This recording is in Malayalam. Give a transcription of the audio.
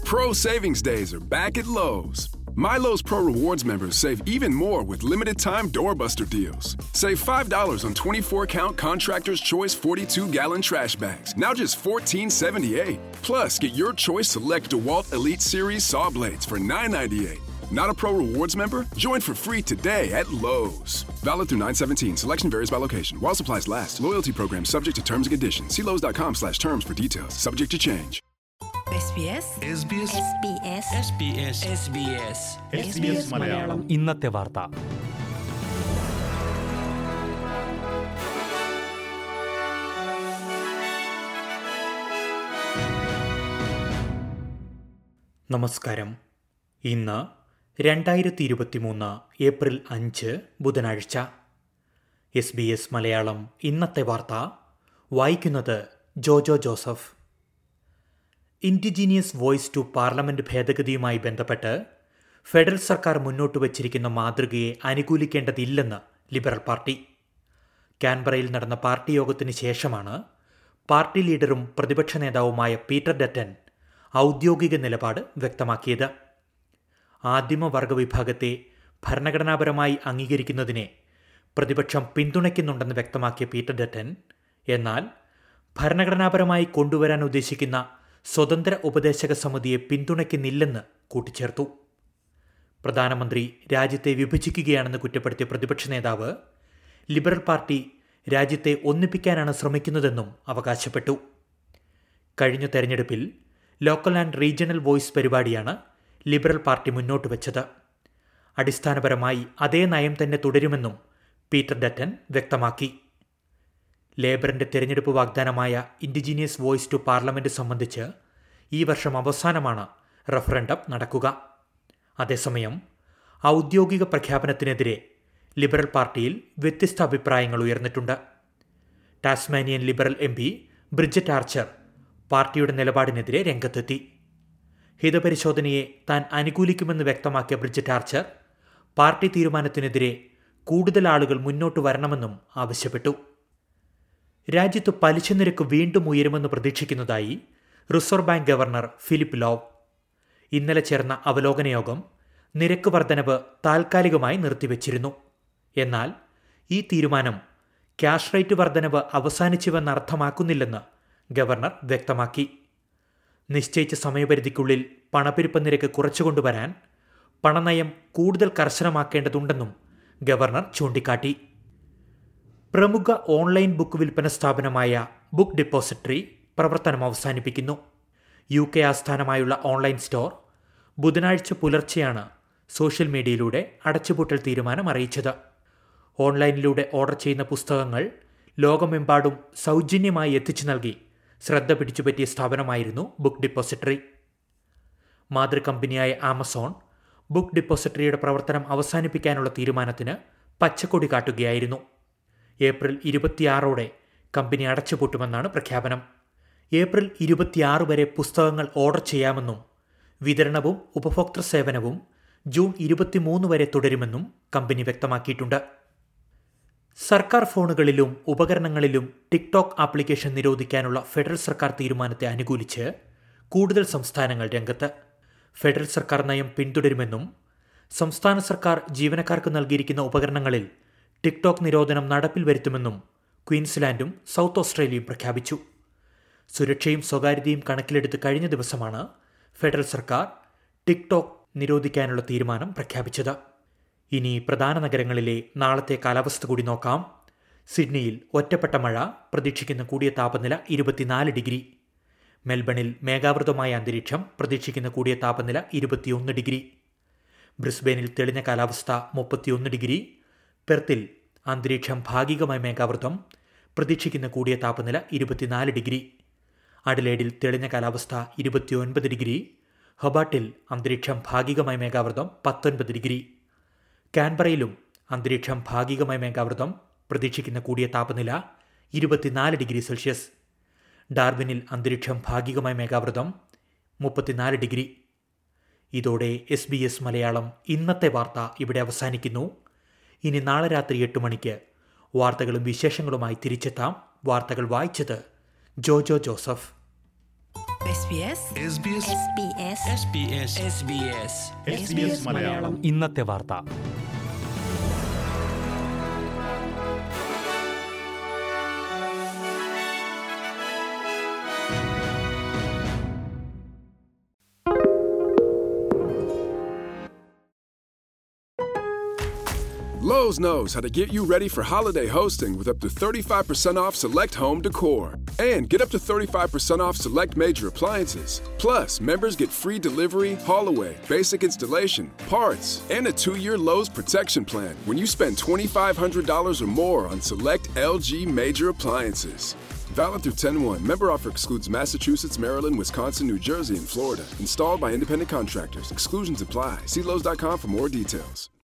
Pro savings days are back at Lowe's. Milo's Pro Rewards members save even more with limited time doorbuster deals. Save $5 on 24 count Contractor's Choice 42 gallon trash bags, now just $14.78. Plus, get your choice select DeWalt Elite Series saw blades for $9.98. Not a Pro Rewards member? Join for free today at Lowe's. Valid through 917. Selection varies by location. While supplies last. Loyalty program subject to terms and conditions. See Lowe's.com slash terms for details. Subject to change. SBS SBS SBS SBS SBS Malayalam ഇന്നത്തെ വാർത്ത നമസ്കാരം ഇന്ന് രണ്ടായിരത്തി ഇരുപത്തി മൂന്ന് ഏപ്രിൽ അഞ്ച് ബുധനാഴ്ച എസ് ബി എസ് മലയാളം ഇന്നത്തെ വാർത്ത വായിക്കുന്നത് Jojo Joseph Indigenous Voice to Parliament ഭേദഗതിയുമായി ബന്ധപ്പെട്ട് ഫെഡറൽ സർക്കാർ മുന്നോട്ട് വച്ചിരിക്കുന്ന മാതൃകയെ അനുകൂലിക്കേണ്ടതില്ലെന്ന് ലിബറൽ പാർട്ടി കാൻബറയിൽ നടന്ന പാർട്ടി യോഗത്തിന് ശേഷമാണ് പാർട്ടി ലീഡറും പ്രതിപക്ഷ നേതാവുമായ പീറ്റർ ഡറ്റൻ ഔദ്യോഗിക നിലപാട് വ്യക്തമാക്കിയത് ആദിമവർഗ വിഭാഗത്തെ ഭരണഘടനാപരമായി അംഗീകരിക്കുന്നതിനെ പ്രതിപക്ഷം പിന്തുണയ്ക്കുന്നുണ്ടെന്ന് വ്യക്തമാക്കിയ പീറ്റർ ഡറ്റൻ എന്നാൽ ഭരണഘടനാപരമായി കൊണ്ടുവരാൻ ഉദ്ദേശിക്കുന്ന സ്വതന്ത്ര ഉപദേശക സമിതിയെ പിന്തുണയ്ക്കുന്നില്ലെന്ന് കൂട്ടിച്ചേർത്തു പ്രധാനമന്ത്രി രാജ്യത്തെ വിഭജിക്കുകയാണെന്ന് കുറ്റപ്പെടുത്തിയ പ്രതിപക്ഷ നേതാവ് ലിബറൽ പാർട്ടി രാജ്യത്തെ ഒന്നിപ്പിക്കാനാണ് ശ്രമിക്കുന്നതെന്നും അവകാശപ്പെട്ടു കഴിഞ്ഞ തെരഞ്ഞെടുപ്പിൽ ലോക്കൽ ആൻഡ് റീജിയണൽ വോയിസ് പരിപാടിയാണ് ലിബറൽ പാർട്ടി മുന്നോട്ട് വെച്ചത് അടിസ്ഥാനപരമായി അതേ നയം തന്നെ തുടരുമെന്നും പീറ്റർ ഡറ്റൻ വ്യക്തമാക്കി ലേബറിന്റെ തെരഞ്ഞെടുപ്പ് വാഗ്ദാനമായ ഇൻഡിജീനിയസ് വോയിസ് ടു പാർലമെന്റ് സംബന്ധിച്ച് ഈ വർഷം അവസാനമാണ് റഫറൻഡം നടക്കുക അതേസമയം ഔദ്യോഗിക പ്രഖ്യാപനത്തിനെതിരെ ലിബറൽ പാർട്ടിയിൽ വ്യത്യസ്ത അഭിപ്രായങ്ങൾ ഉയർന്നിട്ടുണ്ട് Tasmanian Liberal M P Bridget Archer പാർട്ടിയുടെ നിലപാടിനെതിരെ രംഗത്തെത്തി ഹിതപരിശോധനയെ താൻ അനുകൂലിക്കുമെന്ന് വ്യക്തമാക്കിയ ബ്രിജറ്റ് ആർച്ചർ പാർട്ടി തീരുമാനത്തിനെതിരെ കൂടുതൽ ആളുകൾ മുന്നോട്ട് വരണമെന്നും ആവശ്യപ്പെട്ടു രാജ്യത്ത് പലിശ നിരക്ക് വീണ്ടും ഉയരുമെന്ന് പ്രതീക്ഷിക്കുന്നതായി Reserve Bank governor Philip Lowe ഇന്നലെ ചേർന്ന അവലോകന യോഗം നിരക്ക് വർധനവ് താൽക്കാലികമായി നിർത്തിവച്ചിരുന്നു എന്നാൽ ഈ തീരുമാനം ക്യാഷ് റേറ്റ് വർധനവ് അവസാനിച്ചുവെന്ന് അർത്ഥമാക്കുന്നില്ലെന്ന് ഗവർണർ വ്യക്തമാക്കി നിശ്ചയിച്ച സമയപരിധിക്കുള്ളിൽ പണപ്പെരുപ്പ നിരക്ക് കുറച്ചുകൊണ്ടുവരാൻ പണനയം കൂടുതൽ കർശനമാക്കേണ്ടതുണ്ടെന്നും ഗവർണർ ചൂണ്ടിക്കാട്ടി പ്രമുഖ ഓൺലൈൻ ബുക്ക് വിൽപ്പന സ്ഥാപനമായ ബുക്ക് ഡിപ്പോസിറ്ററി പ്രവർത്തനം അവസാനിപ്പിക്കുന്നു യു കെ ആസ്ഥാനമായുള്ള ഓൺലൈൻ സ്റ്റോർ ബുധനാഴ്ച പുലർച്ചെയാണ് സോഷ്യൽ മീഡിയയിലൂടെ അടച്ചുപൂട്ടൽ തീരുമാനം അറിയിച്ചത് ഓൺലൈനിലൂടെ ഓർഡർ ചെയ്യുന്ന പുസ്തകങ്ങൾ ലോകമെമ്പാടും സൗജന്യമായി എത്തിച്ചു നൽകി ശ്രദ്ധ പിടിച്ചുപറ്റിയ സ്ഥാപനമായിരുന്നു ബുക്ക് ഡിപ്പോസിറ്ററി മാതൃകമ്പനിയായ ആമസോൺ ബുക്ക് ഡിപ്പോസിറ്ററിയുടെ പ്രവർത്തനം അവസാനിപ്പിക്കാനുള്ള തീരുമാനത്തിന് പച്ചക്കൊടി കാട്ടുകയായിരുന്നു ഏപ്രിൽ ഇരുപത്തിയാറോടെ കമ്പനി അടച്ചുപൂട്ടുമെന്നാണ് പ്രഖ്യാപനം ഏപ്രിൽ ഇരുപത്തിയാറ് വരെ പുസ്തകങ്ങൾ ഓർഡർ ചെയ്യാമെന്നും വിതരണവും ഉപഭോക്തൃ സേവനവും ജൂൺ ഇരുപത്തിമൂന്ന് വരെ തുടരുമെന്നും കമ്പനി വ്യക്തമാക്കിയിട്ടുണ്ട് സർക്കാർ ഫോണുകളിലും ഉപകരണങ്ങളിലും ടിക്ടോക്ക് ആപ്ലിക്കേഷൻ നിരോധിക്കാനുള്ള ഫെഡറൽ സർക്കാർ തീരുമാനത്തെ അനുകൂലിച്ച് കൂടുതൽ സംസ്ഥാനങ്ങൾ രംഗത്ത് ഫെഡറൽ സർക്കാർ നയം പിന്തുടരുമെന്നും സംസ്ഥാന സർക്കാർ ജീവനക്കാർക്ക് നൽകിയിരിക്കുന്ന ഉപകരണങ്ങളിൽ ടിക്ടോക്ക് നിരോധനം നടപ്പിൽ വരുത്തുമെന്നും ക്വീൻസ്ലാൻഡും സൗത്ത് ഓസ്ട്രേലിയയും പ്രഖ്യാപിച്ചു സുരക്ഷയും സ്വകാര്യതയും കണക്കിലെടുത്ത് കഴിഞ്ഞ ദിവസമാണ് ഫെഡറൽ സർക്കാർ ടിക്ടോക്ക് നിരോധിക്കാനുള്ള തീരുമാനം പ്രഖ്യാപിച്ചത് ഇനി പ്രധാന നഗരങ്ങളിലെ നാളത്തെ കാലാവസ്ഥ കൂടി നോക്കാം സിഡ്നിയിൽ ഒറ്റപ്പെട്ട മഴ പ്രതീക്ഷിക്കുന്ന കൂടിയ താപനില ഇരുപത്തിനാല് ഡിഗ്രി മെൽബണിൽ മേഘാവൃതമായ അന്തരീക്ഷം പ്രതീക്ഷിക്കുന്ന കൂടിയ താപനില ഇരുപത്തിയൊന്ന് ഡിഗ്രി ബ്രിസ്ബെയിനിൽ തെളിഞ്ഞ കാലാവസ്ഥ മുപ്പത്തിയൊന്ന് ഡിഗ്രി പെർത്തിൽ അന്തരീക്ഷം ഭാഗികമായി മേഘാവൃതം പ്രതീക്ഷിക്കുന്ന കൂടിയ താപനില ഇരുപത്തിനാല് ഡിഗ്രി അഡലേഡിൽ തെളിഞ്ഞ കാലാവസ്ഥ ഇരുപത്തിയൊൻപത് ഡിഗ്രി ഹൊബാട്ടിൽ അന്തരീക്ഷം ഭാഗികമായി മേഘാവൃതം പത്തൊൻപത് ഡിഗ്രി കാൻബറയിലും അന്തരീക്ഷം ഭാഗികമായി മേഘാവൃതം പ്രതീക്ഷിക്കുന്ന കൂടിയ താപനില ഇരുപത്തിനാല് ഡിഗ്രി സെൽഷ്യസ് ഡാർവിനിൽ അന്തരീക്ഷം ഭാഗികമായി മേഘാവൃതം മുപ്പത്തിനാല് ഡിഗ്രി ഇതോടെ എസ് ബി എസ് മലയാളം ഇന്നത്തെ വാർത്ത ഇവിടെ അവസാനിക്കുന്നു ഇനി നാളെ രാത്രി എട്ട് മണിക്ക് വാർത്തകളും വിശേഷങ്ങളുമായി തിരിച്ചെത്താം വാർത്തകൾ വായിച്ചത് Jojo Joseph SBS SBS SBS Malayalam ഇന്നത്തെ വാർത്ത Lowe's knows how to get you ready for holiday hosting with up to 35% off select home decor. And get up to 35% off select major appliances. Plus, members get free delivery, haul away, basic installation, parts, and a two year Lowe's protection plan when you spend $2,500 or more on select LG major appliances. Valid through 10 1. Member offer excludes Massachusetts, Maryland, Wisconsin, New Jersey, and Florida. Installed by independent contractors. Exclusions apply. See Lowe's.com for more details.